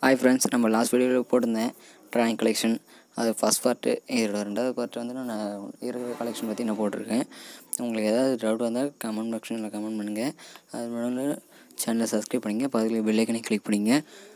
hi friends நம்ம last வீடியோவில் போட்டிருந்தேன் ட்ராயிங் கலெக்ஷன் அது ஃபஸ்ட் பார்ட்டு இதோட ரெண்டாவது பார்ட் வந்து நான் இருக்கிற கலெக்ஷன் பற்றி நான் போட்டிருக்கேன் உங்களுக்கு ஏதாவது டவுட் வந்தால் கமெண்ட் செக்ஷனில் கமெண்ட் பண்ணுங்கள் அது மட்டும் சேனலை சப்ஸ்கிரைப் பண்ணிங்க பக்கத்தில் பெல்லைக்கனை கிளிக் பண்ணிங்க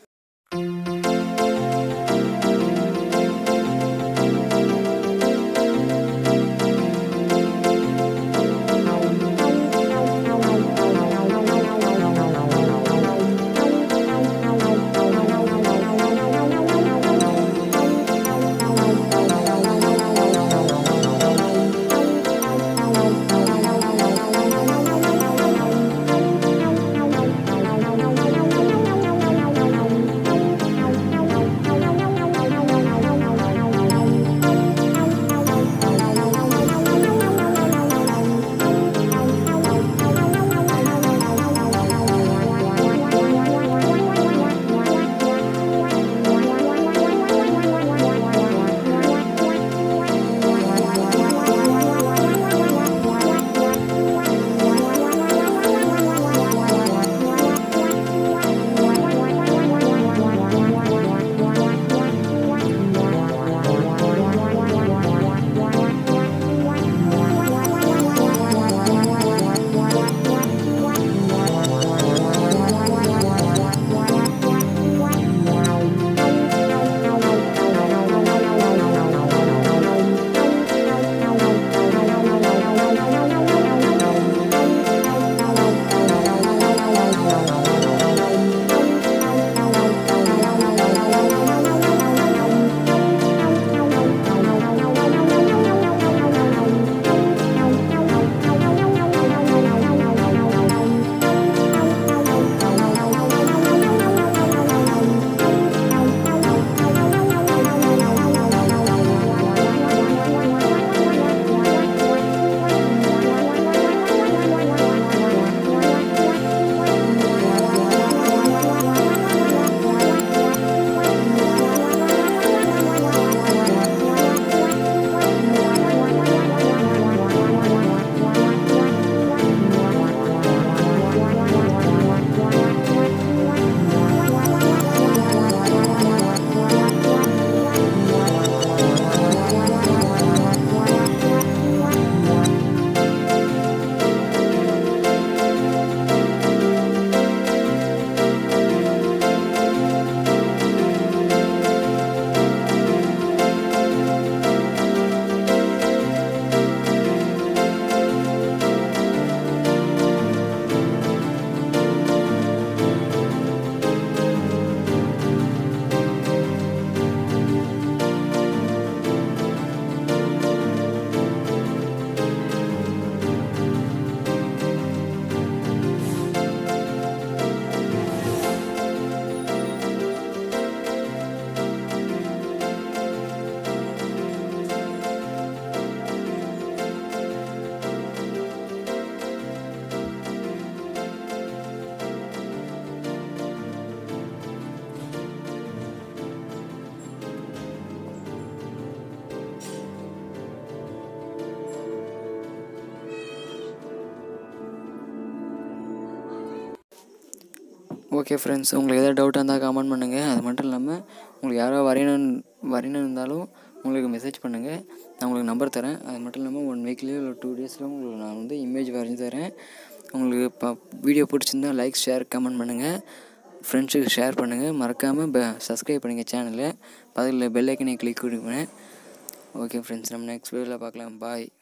ஓகே ஃப்ரெண்ட்ஸ் உங்களுக்கு எதாவது டவுட் இருந்தால் கமெண்ட் பண்ணுங்கள் அது மட்டும் இல்லாமல் உங்களுக்கு யாரோ வரையணும் வரையணும் இருந்தாலும் உங்களுக்கு மெசேஜ் பண்ணுங்கள் நான் உங்களுக்கு நம்பர் தரேன் அது மட்டும் இல்லாமல் ஒன் வீக்லேயோ இல்லை டூ டேஸில் உங்களுக்கு நான் வந்து இமேஜ் வரைஞ்சி தரேன் உங்களுக்கு இப்போ வீடியோ பிடிச்சிருந்தா லைக் ஷேர் கமெண்ட் பண்ணுங்கள் ஃப்ரெண்ட்ஸுக்கு ஷேர் பண்ணுங்கள் மறக்காமல் ப சப்ஸ்கிரைப் பண்ணுங்கள் சேனலை பதில் பெல் ஐக்கனை கிளிக் பண்ணுவேன் ஓகே ஃப்ரெண்ட்ஸ் நம்ம நெக்ஸ்ட் வீடியோவில் பார்க்கலாம் பாய்